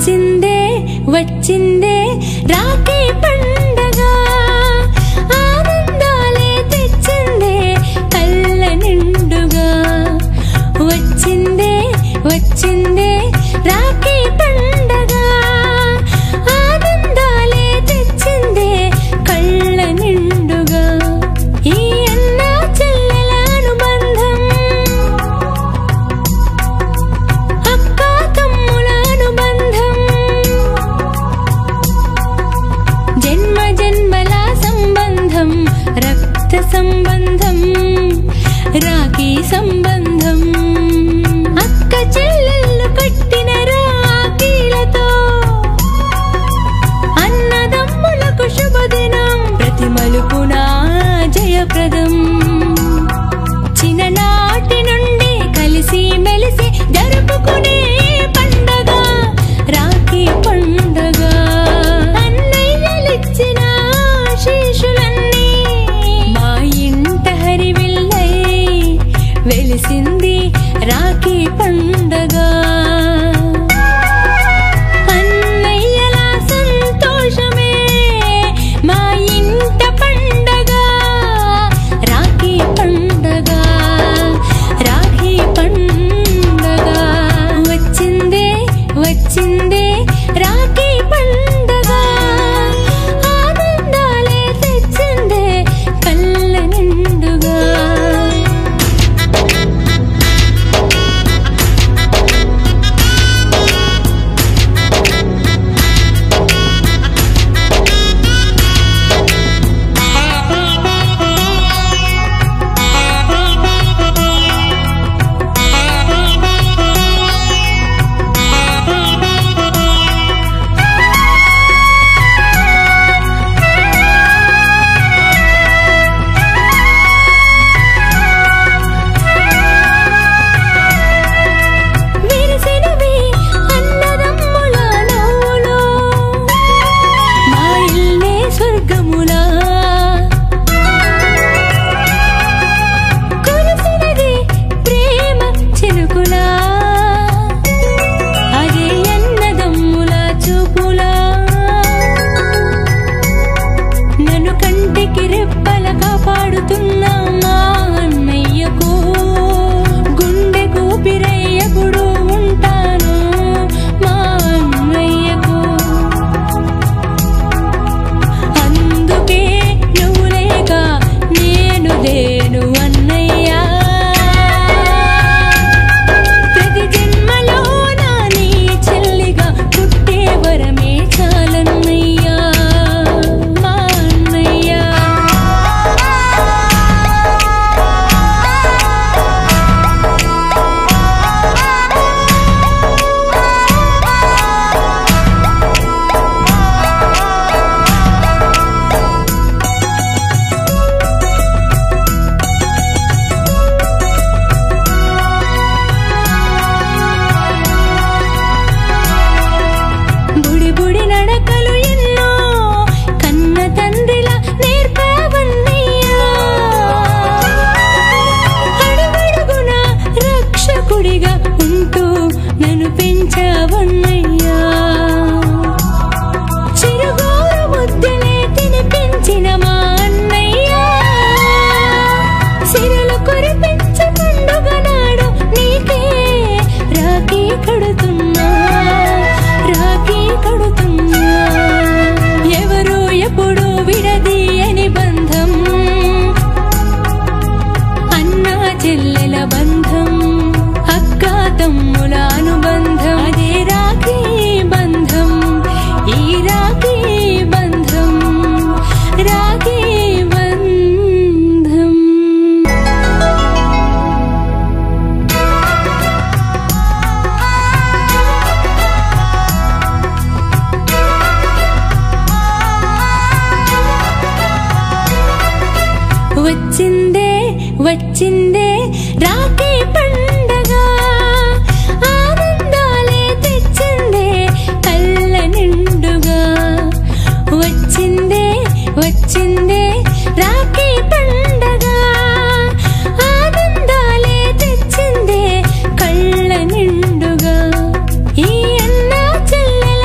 వచ్చిందే వచ్చిందే రాఖీ పండగ ఆనందాలే తెచ్చిందే కళ్ళ నిండుగా వచ్చిందే వచ్చిందే రాఖీ పండగ ఆనందాలే తెచ్చిందే కళ్ళ నిండుగా ఈ అన్న చెల్లెల అనుబంధం అక్క తమ్ముల అనుబంధం జన్మ జన్మల సంబంధం రక్త సంబంధం రాఖీ సంబంధం అక్క చెల్లెళ్ళు కట్టిన రాఖీలతో అన్నదమ్ములకు శుభదినం ప్రతి మలుపున జయప్రదం చిన్ననాటి నుండి కలిసి మెలిసి జరుపుకునే పండగ రాఖీ పండగ అన్నయ్యలిచ్చిన ఆశీషులన్నీ మా ఇంట హరివిల్లై వెలిసింది రాఖీ పండగ అన్నయ్యల సంతోషమే మా ఇంట పండగ రాఖీ పండగ రాఖీ పండగ వచ్చిందే వచ్చిందే రాఖీ పండగ ఆనందాలే తెచ్చిందే కళ్ళ నిండుగా విరిసినవి అన్నదమ్ముల నవ్వులు మా ఇల్లే స్వర్గములా కురిసినది ప్రేమ చినుకులా అదే అన్నదమ్ముల చూపులా నన్ను కంటికి రెప్పల కాపాడుతున్న మా అన్నయ్యకు గుండె కూపిరయ్యప్పుడు ఉంటాను మా అన్నయ్యకు అందుకే నువ్వు లేక నేను లేను అన్నయ్యా ప్రతి జన్మలో నా నీ చెల్లిగా పుట్టే వరమే చాలన్నయ్యా మా అన్నయ్యా బుడి బుడి నడకలు ఎన్నో కన్న తండ్రిలా నేర్పావన్నయ్యా అడుగడుగున రక్షకుడిగా ఉంటూ నన్ను పెంచావన్నయ్యా చిరుగోరు ముద్దలే తినిపించిన మా అన్నయ్యా సిరులు కురిపించే పండుగ నాడు నీకే రాఖీ కడుతున్నా రాఖీ కడుతున్నా ఎవరు ఎప్పుడు విడదీయని బంధం అన్నా చెల్లెల బంధం అక్క తమ్ముల అనుబంధం అదే రాఖీ బంధం ఈ రాఖీ బంధం రాఖీ బంధం వచ్చిందే వచ్చిందే రాఖీ పండగ ఆనందాలే తెచ్చిందే కళ్ళ నిండుగా వచ్చిందే వచ్చిందే రాఖీ పండగ ఆనందాలే తెచ్చిందే కళ్ళ నిండుగా ఈ అన్న చెల్లెల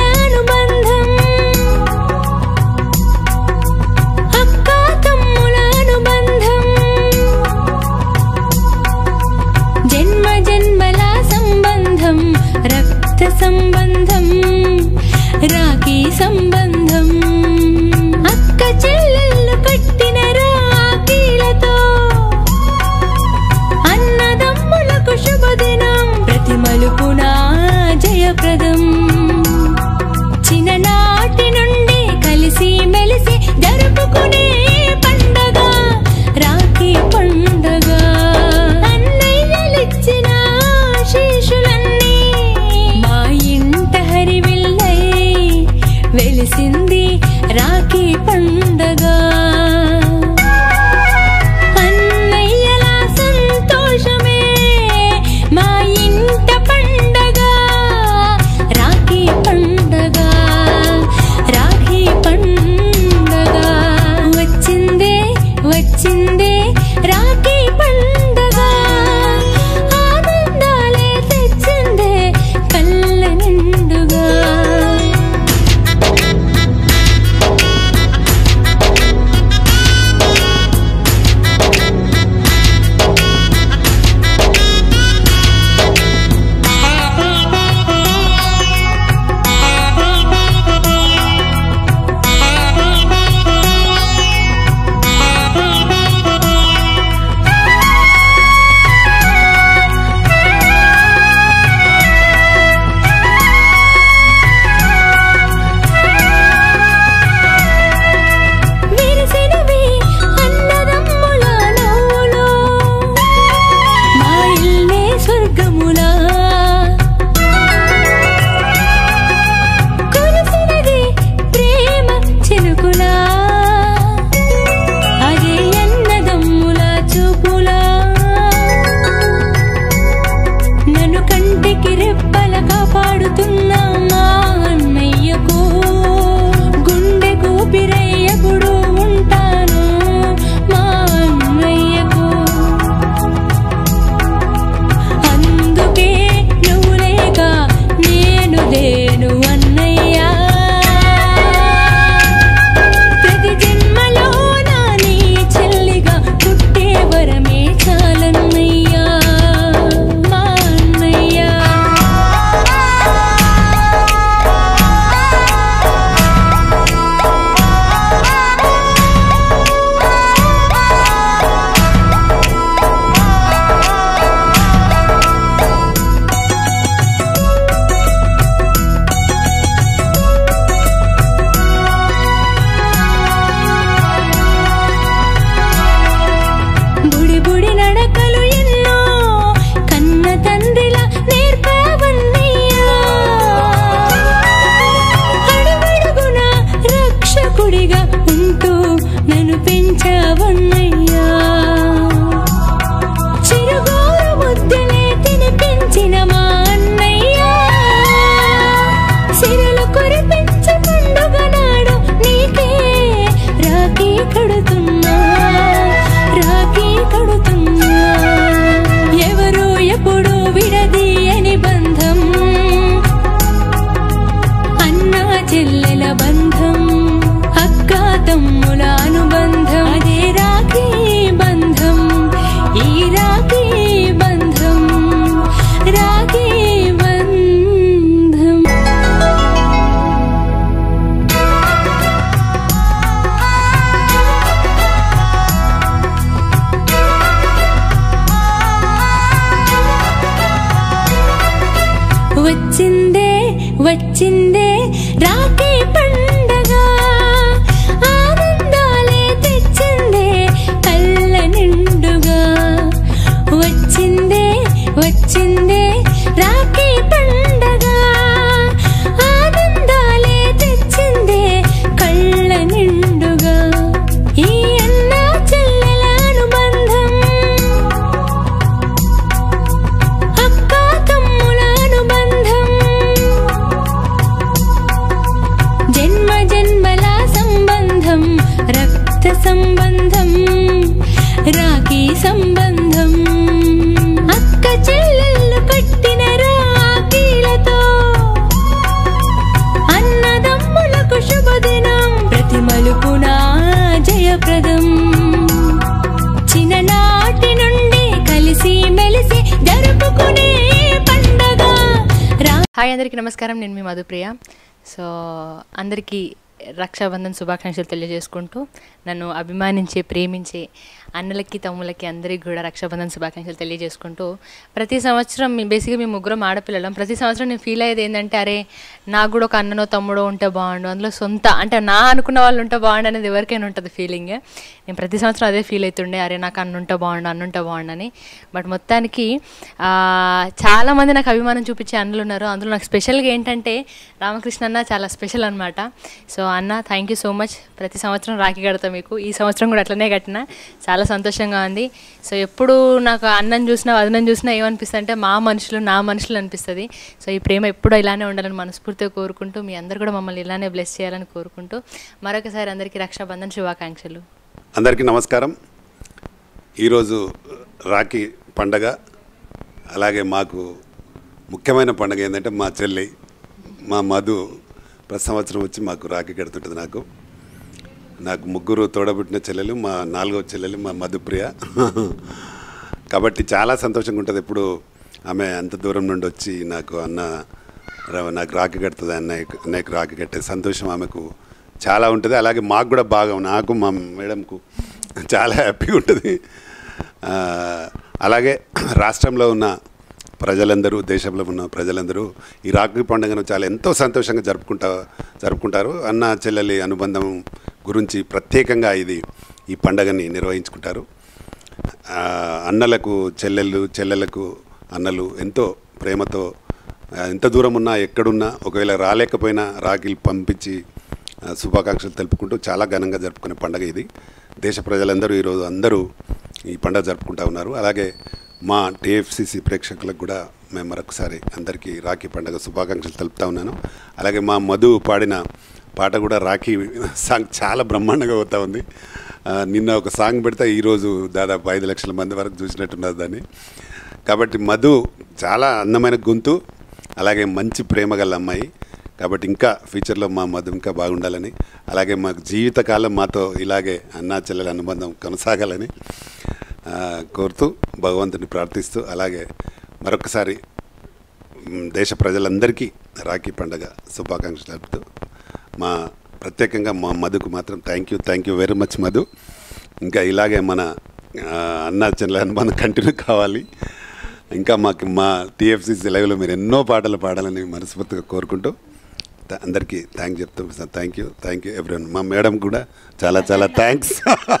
తెలిసింది రాఖీ పండగ అన్నయ్యల సంతోషమే మా ఇంట పండగ రాఖీ పండగ రాఖీ పండగ వచ్చిందే వచ్చిందే రాఖీ పండగ ఆనందాలే తెచ్చిందే కళ్ళ నిండుగా విరిసినవి అన్నదమ్ముల నవ్వులు మా ఇల్లే స్వర్గములా కురిసినది ప్రేమ చినుకులా అదే అన్నదమ్ముల చూపులా నన్ను కంటికి రెప్పల కాపాడుతున్న మా అన్నయ్యకు గుండె కూపిరయ్యకుడు ఉంటాను మా అన్నయ్యకు అందుకే నువ్వు లేక నేను లేను అన్నయ్యా ప్రతి జన్మలో నా నీ చెల్లిగా పుట్టే వరమే చాలన్నయ్యా మా అన్నయ్యా బుడి బుడి నడకలు ఎన్నో కన్న తండ్రిలా నేర్పావన్నయ్యా అడుగడుగున రక్షకుడిగా ఉంటూ నన్ను పెంచావన్నయ్యా చిరుగోరు ముద్దలే తినిపించిన మా అన్నయ్యా సిరలు కురిపించే పండుగ నాడు నీకే రాఖీ కడుతున్నా రాఖీ కడుతున్నా ఎవరు ఎప్పుడు విడదీయని బంధం అన్నా చెల్లెల బంధం అక్క తమ్ముల అనుబంధం అదే రాఖీ బంధం ఈ రాఖీ బంధం రాఖీ బంధం వచ్చిందే వచ్చిందే రాఖీ పండగ ఆనందాలే తెచ్చిందే కళ్ళ నిండుగా వచ్చిందే వచ్చిందే రాఖీ పండగ ఆనందాలే తెచ్చిందే కళ్ళ నిండుగా ఈ అన్న చెల్లెల అనుబంధం అక్క తమ్ముల అనుబంధం జన్మ జన్మల సంబంధం రక్త సంబంధం రాఖీ సంబంధం అక్క చెల్లెళ్ళు కట్టిన రాఖీలతో అన్నదమ్ములకు శుభదినం ప్రతి మలుపున జయప్రదం చిన్ననాటి నుండి కలిసి మెలిసి జరుపుకునే పండగ రా హాయ్ అందరికీ నమస్కారం నేను మీ మధుప్రియ సో అందరికీ రక్షాబంధన్ శుభాకాంక్షలు తెలియజేసుకుంటూ నన్ను అభిమానించే ప్రేమించే అన్నలకి తమ్ములకి అందరికీ కూడా రక్షాబంధన్ శుభాకాంక్షలు తెలియజేసుకుంటూ ప్రతి సంవత్సరం మీ బేసిక్గా మేము ముగ్గురం ఆడపిల్లలం ప్రతి సంవత్సరం నేను ఫీల్ అయ్యేది ఏంటంటే అరే నాకు కూడా ఒక అన్ననో తమ్ముడో ఉంటే బాగుండు అందులో సొంత అంటే నా అనుకున్న వాళ్ళు ఉంటే బాగుండు అనేది ఎవరికైనా ఉంటుంది ఫీలింగ్ నేను ప్రతి సంవత్సరం అదే ఫీల్ అవుతుండే అరే నాకు అన్న ఉంటే బాగుండు అన్న ఉంటే బాగుండు అని బట్ మొత్తానికి ఆ, చాలామంది నాకు అభిమానం చూపించే అన్నలు ఉన్నారు అందులో నాకు స్పెషల్గా ఏంటంటే రామకృష్ణ అన్న చాలా స్పెషల్ అనమాట సో అన్న థ్యాంక్ యూ సో మచ్ ప్రతి సంవత్సరం రాఖీ కడతా మీకు ఈ సంవత్సరం కూడా అట్లనే కట్టిన చాలా సంతోషంగా ఉంది సో ఎప్పుడు నాకు అన్నం చూసినా వదనం చూసినా ఏమనిపిస్తుంది అంటే మా మనుషులు నా మనుషులు అనిపిస్తుంది సో ఈ ప్రేమ ఎప్పుడూ ఇలానే ఉండాలని మనస్ఫూర్తిగా కోరుకుంటూ మీ అందరు కూడా మమ్మల్ని ఇలానే బ్లెస్ చేయాలని కోరుకుంటూ మరొకసారి అందరికీ రక్షాబంధన్ శుభాకాంక్షలు అందరికీ నమస్కారం ఈరోజు రాఖీ పండగ అలాగే మాకు ముఖ్యమైన పండగ ఏంటంటే మా చెల్లి మా మధు ప్రతి సంవత్సరం వచ్చి మాకు రాఖీ కడుతుంటుంది నాకు నాకు ముగ్గురు తోడబుట్టిన చెల్లెలు మా నాలుగో చెల్లెలు మా మధుప్రియ కాబట్టి చాలా సంతోషంగా ఉంటుంది ఎప్పుడు ఆమె అంత దూరం నుండి వచ్చి నాకు అన్న రా- నాకు రాఖీ కడుతుంది అన్నయ్య అన్నయ్యకు రాఖీ కట్టే సంతోషం ఆమెకు చాలా ఉంటుంది అలాగే మాకు కూడా బాగా నాకు మా మేడంకు చాలా హ్యాపీగా ఉంటుంది ఆ, అలాగే రాష్ట్రంలో ఉన్న ప్రజలందరూ దేశంలో ఉన్న ప్రజలందరూ ఈ రాఖీ పండుగను చాలా ఎంతో సంతోషంగా జరుపుకుంటా జరుపుకుంటారు అన్న చెల్లెలి అనుబంధం గురించి ప్రత్యేకంగా ఇది ఈ పండగని నిర్వహించుకుంటారు ఆ, అన్నలకు చెల్లెళ్ళు చెల్లెలకు అన్నలు ఎంతో ప్రేమతో ఆ, ఎంత దూరం ఉన్నా ఎక్కడున్నా ఒకవేళ రాలేకపోయినా రాఖీలు పంపించి ఆ, శుభాకాంక్షలు తెలుపుకుంటూ చాలా ఘనంగా జరుపుకునే పండుగ ఇది దేశ ప్రజలందరూ ఈరోజు అందరూ ఈ పండుగ జరుపుకుంటా ఉన్నారు అలాగే మా టీఎఫ్సిసి ప్రేక్షకులకు కూడా మేము మరొకసారి అందరికీ రాఖీ పండుగ శుభాకాంక్షలు తెలుపుతా ఉన్నాను అలాగే మా మధు పాడిన పాట కూడా రాఖీ సాంగ్ చాలా బ్రహ్మాండంగా పోతా ఉంది ఆ, నిన్న ఒక సాంగ్ పెడితే ఈరోజు దాదాపు ఐదు లక్షల మంది వరకు చూసినట్టున్నారు దాన్ని కాబట్టి మధు చాలా అందమైన గొంతు అలాగే మంచి ప్రేమ గల అమ్మాయి కాబట్టి ఇంకా ఫ్యూచర్లో మా మధు ఇంకా బాగుండాలని అలాగే మాకు జీవితకాలం మాతో ఇలాగే అన్నా చెల్లెల అనుబంధం కొనసాగాలని ఆ, కోరుతూ భగవంతుని ప్రార్థిస్తూ అలాగే మరొకసారి మ్, దేశ ప్రజలందరికీ రాఖీ పండగ శుభాకాంక్షలు తెలుపుతూ మా ప్రత్యేకంగా మా మధుకు మాత్రం thank you thank you very much Madhu ఇంకా ఇలాగే మన ఆ, అన్నా చెల్లెల అనుబంధం కంటిన్యూ కావాలి ఇంకా మాకు మా టీఎఫ్సీసీ లైవ్లో మీరు ఎన్నో పాటలు పాడాలని మనస్ఫూర్తిగా కోరుకుంటూ థా- అందరికీ థ్యాంక్ చెప్తూ thank you thank you everyone మా మేడం కూడా చాలా చాలా థ్యాంక్స్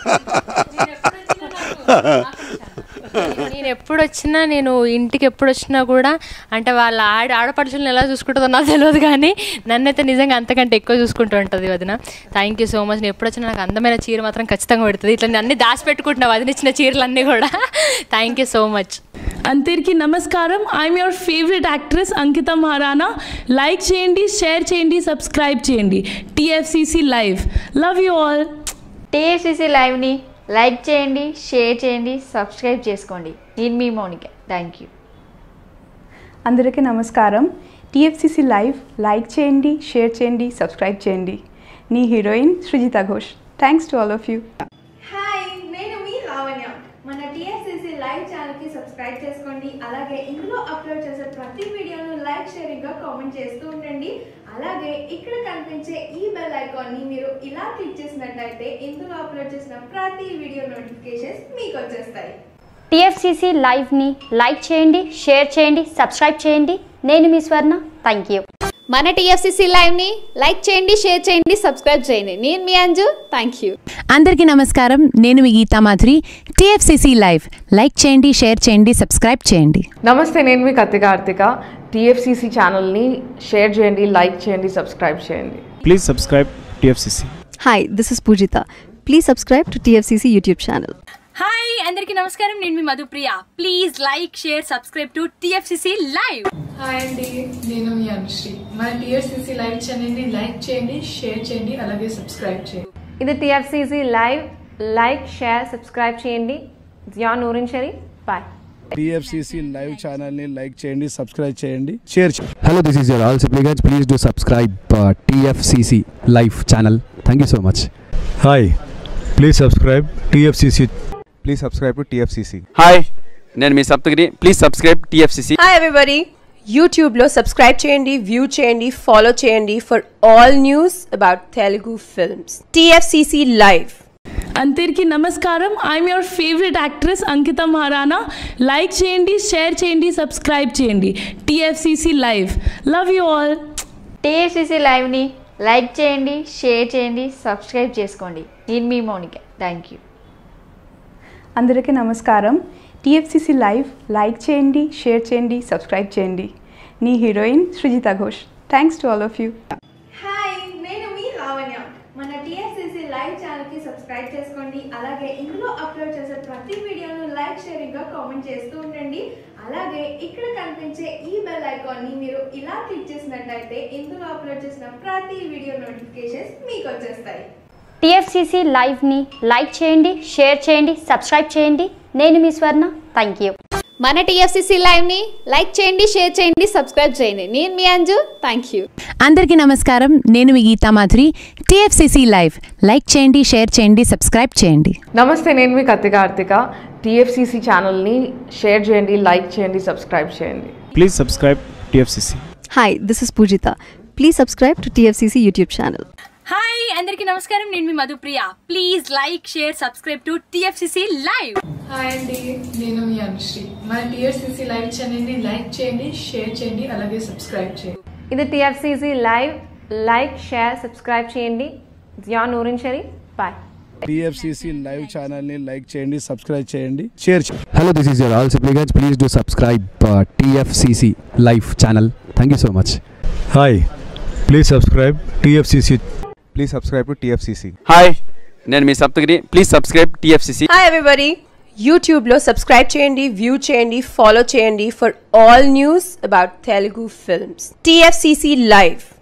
నేను ఎప్పుడు వచ్చినా నేను ఇంటికి ఎప్పుడు వచ్చినా కూడా అంటే వాళ్ళ ఆడ ఆడపడుచులను ఎలా చూసుకుంటుందో నాకు తెలియదు కానీ నన్నైతే నిజంగా అంతకంటే ఎక్కువ చూసుకుంటూ ఉంటుంది వదిన థ్యాంక్ యూ సో మచ్ నేను ఎప్పుడు వచ్చినా నాకు అందమైన చీర మాత్రం ఖచ్చితంగా పెడుతుంది ఇట్లా నేను అన్ని దాచిపెట్టుకుంటున్నా వదిన ఇచ్చిన చీరలన్నీ కూడా థ్యాంక్ యూ సో మచ్ అందరికీ నమస్కారం I'm your favourite actress Ankita Maharana like చేయండి షేర్ చేయండి సబ్స్క్రైబ్ చేయండి TFCC live love you all TSCC లైవ్ని లైక్ చేయండి షేర్ చేయండి సబ్స్క్రైబ్ చేసుకోండి నేను మీ మౌనిక థ్యాంక్ యూ అందరికీ నమస్కారం టీఎఫ్సిసి లైవ్ లైక్ చేయండి షేర్ చేయండి సబ్స్క్రైబ్ చేయండి నీ heroine Srujita Ghosh thanks to all of you hi నేను మీ లావణ్య మన టీఎస్సీసీ లైవ్ ఛానల్కి సబ్స్క్రైబ్ చేసుకోండి అలాగే ఇందులో అప్లోడ్ చేసే ప్రతి వీడియోను లైక్ షేరింగ్గా కామెంట్ చేస్తూ ఉండండి అలాగే ఇక్కడ కనిపించే ఈ బెల్ ఐకాన్ని మీరు ఇలా క్లిక్ చేసినట్లయితే ఇందులో అప్లోడ్ చేసిన ప్రతి వీడియో నోటిఫికేషన్స్ మీకు వచ్చేస్తాయి టీఎఫ్సిసి లైవ్ని లైక్ చేయండి షేర్ చేయండి సబ్స్క్రైబ్ చేయండి నేను మీ స్వర్ణ థ్యాంక్ యూ మన టీఎఫ్సిసి లైవ్ని లైక్ చేయండి షేర్ చేయండి సబ్స్క్రైబ్ చేయండి నేను మీ అంజు థ్యాంక్ యూ అందరికీ నమస్కారం నేను మీ Geetha Madhuri TFCC live like చేయండి షేర్ చేయండి సబ్స్క్రైబ్ చేయండి నమస్తే నేను మీ కత్తి కార్తిక టీఎఫ్సిసి ఛానల్ని షేర్ చేయండి లైక్ చేయండి సబ్స్క్రైబ్ చేయండి Please subscribe TFCC. Hi, this is Pujita. Please subscribe to TFCC YouTube channel. Hi అందరికీ నమస్కారం నేను మీ Madhupriya please like share subscribe to TFCC live hi అండి నేను మీ అనుశ్రీ మన టీఎస్సీసీ లైవ్ ఛానల్ని లైక్ చేయండి షేర్ చేయండి అలాగే సబ్స్క్రైబ్ చేయండి ఇది TFCC live like share subscribe చేయండి Jiya Noorin Shari bye TFCC live ఛానల్ని లైక్ చేయండి సబ్స్క్రైబ్ చేయండి షేర్ చేయండి Hello, this is your all supplicants. Please do subscribe uh, TFCC live channel. Thank you so much. Hi, please subscribe TFCC. Please subscribe to TFCC. Hi నేను మీ Saptagiri please subscribe TFCC hi everybody యూట్యూబ్లో subscribe చేయండి view చేయండి follow చేయండి for all news about Telugu films TFCC live అందరికీ నమస్కారం I'm your favourite actress Ankita Maharana like చేయండి share చేయండి సబ్స్క్రైబ్ చేయండి TFCC live love you all TFCC లైవ్ని లైక్ చేయండి షేర్ చేయండి సబ్స్క్రైబ్ చేసుకోండి నేను మీ మౌనిక థ్యాంక్ యూ అందరికీ నమస్కారం టీఎఫ్సిసి లైవ్ లైక్ చేయండి షేర్ చేయండి సబ్స్క్రైబ్ చేయండి నీ heroine Srujita Ghosh thanks to all of you hi నేను మీ లావణ్య మన టీఎస్సీసీ లైవ్ ఛానల్కి సబ్స్క్రైబ్ చేసుకోండి అలాగే ఇందులో అప్లోడ్ చేసే ప్రతి వీడియోను లైక్ షేరింగ్గా కామెంట్ చేస్తూ ఉండండి అలాగే ఇక్కడ కనిపించే ఈ బెల్ ఐకాన్ని మీరు ఇలా క్లిక్ చేసినట్లయితే ఇందులో అప్లోడ్ చేసిన ప్రతి వీడియో నోటిఫికేషన్స్ మీకు వచ్చేస్తాయి టీఎఫ్సిసి లైవ్ని లైక్ చేయండి షేర్ చేయండి సబ్స్క్రైబ్ చేయండి నేను మీ స్వర్ణ థ్యాంక్ యూ మన టీఎఫ్సిసి లైవ్ని లైక్ చేయండి షేర్ చేయండి సబ్స్క్రైబ్ చేయండి నేను మీ అంజు థ్యాంక్ యూ అందరికీ నమస్కారం నేను మీ Geetha Madhuri TFCC live like చేయండి షేర్ చేయండి సబ్స్క్రైబ్ చేయండి నమస్తే నేను మీ కత్తి కార్తిక టీఎఫ్సిసి ఛానల్ని షేర్ చేయండి లైక్ చేయండి సబ్స్క్రైబ్ చేయండి Please subscribe TFCC. Hi, this is Pujita. Please subscribe to TFCC YouTube channel. Hi అందరికీ నమస్కారం నేను మీ Madhupriya please like share subscribe to TFCC live hi అండి నేను మీ అనుశ్రీ మన టీఎస్సీసీ లైవ్ ఛానల్ని లైక్ చేయండి షేర్ చేయండి అలాగే సబ్స్క్రైబ్ చేయండి ఇది TFCC live like share subscribe చేయండి Jiya Noorin Sharif bye TFCC live ఛానల్ని లైక్ చేయండి సబ్స్క్రైబ్ చేయండి షేర్ చేయండి Hello, this is your all supplicants. Please do subscribe uh, TFCC Live channel. Thank you so much. Hi. Please subscribe TFCC. Please subscribe to TFCC. Hi నేను మీ Saptagiri please subscribe TFCC hi everybody యూట్యూబ్లో subscribe చేయండి view చేయండి follow చేయండి for all news about Telugu films TFCC live